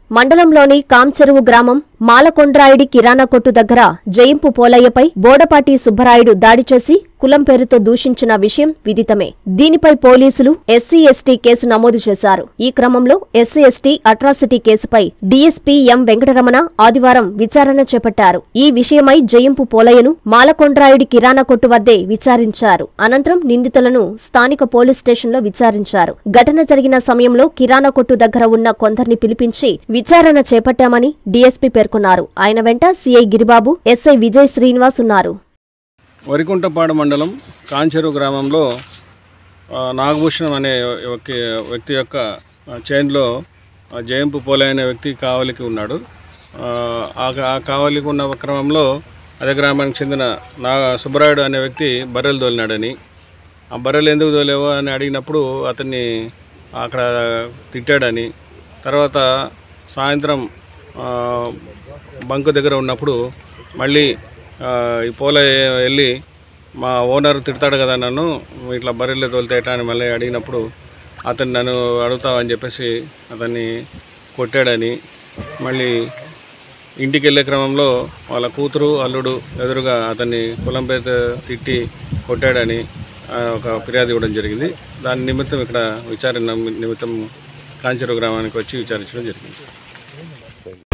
మండలంలోని కాంచెరువు గ్రామం మాలకొండ్రాయుడి కిరాణా కొట్టు దగ్గర జయింపు పోలయ్యపై బోడపాటి సుబ్బరాయుడు దాడి చేసి కులం పేరుతో దూషించిన విషయం విదితమే దీనిపై పోలీసులు ఎస్సీ ఎస్టీ కేసు నమోదు చేశారు ఈ క్రమంలో ఎస్సీ ఎస్టీ అట్రాసిటీ కేసుపై డీఎస్పీ ఎం వెంకటరమణ ఆదివారం విచారణ చేపట్టారు ఈ విషయమై జయింపు పోలయ్యను మాలకొండ్రాయుడి కిరాణా కొట్టు వద్దే విచారించారు అనంతరం నిందితులను స్థానిక పోలీస్ స్టేషన్లో విచారించారు ఘటన జరిగిన సమయంలో కిరాణా కొట్టు దగ్గర ఉన్న కొందరిని పిలిపించి విచారణ చేపట్టామని డీఎస్పీ పేర్కొన్నారు ఆయన వెంట సీఐ గిరిబాబు ఎస్ఐ విజయ్ శ్రీనివాస్ ఉన్నారు వరికుంటపాడు మండలం కాంచెరు గ్రామంలో ఆ, నాగభూషణం అనే వ్యక్తి వ్యక్తి యొక్క ఆ, చైన్లో ఆ, జయంపు పోలే అనే వ్యక్తి కావలికి ఉన్నాడు ఆ, ఆ ఆ కావలికి ఉన్న క్రమంలో అదే గ్రామానికి చెందిన నా సుబ్బరాయుడు అనే వ్యక్తి బర్రెలు తోలినాడని ఆ బర్రెలు ఎందుకు తోలేవో అని అడిగినప్పుడు అతన్ని అక్కడ తిట్టాడని తర్వాత సాయంత్రం ఆ, బంకు దగ్గర ఉన్నప్పుడు మళ్ళీ ఆ, ఈ పోల వెళ్ళి మా ఓనర్ తిడతాడు కదా నన్ను ఇట్లా బర్రెలు తోలితేట అని మళ్ళీ అడిగినప్పుడు అతను నన్ను అడుగుతావని చెప్పేసి అతన్ని కొట్టాడని మళ్ళీ ఇంటికి వెళ్ళే క్రమంలో వాళ్ళ కూతురు అల్లుడు ఎదురుగా అతన్ని కులం పేద తిట్టి కొట్టాడని ఆ, ఒక ఫిర్యాదు ఇవ్వడం జరిగింది దాని నిమిత్తం ఇక్కడ విచారణ నిమిత్తం కాంచెరు గ్రామానికి వచ్చి విచారించడం జరిగింది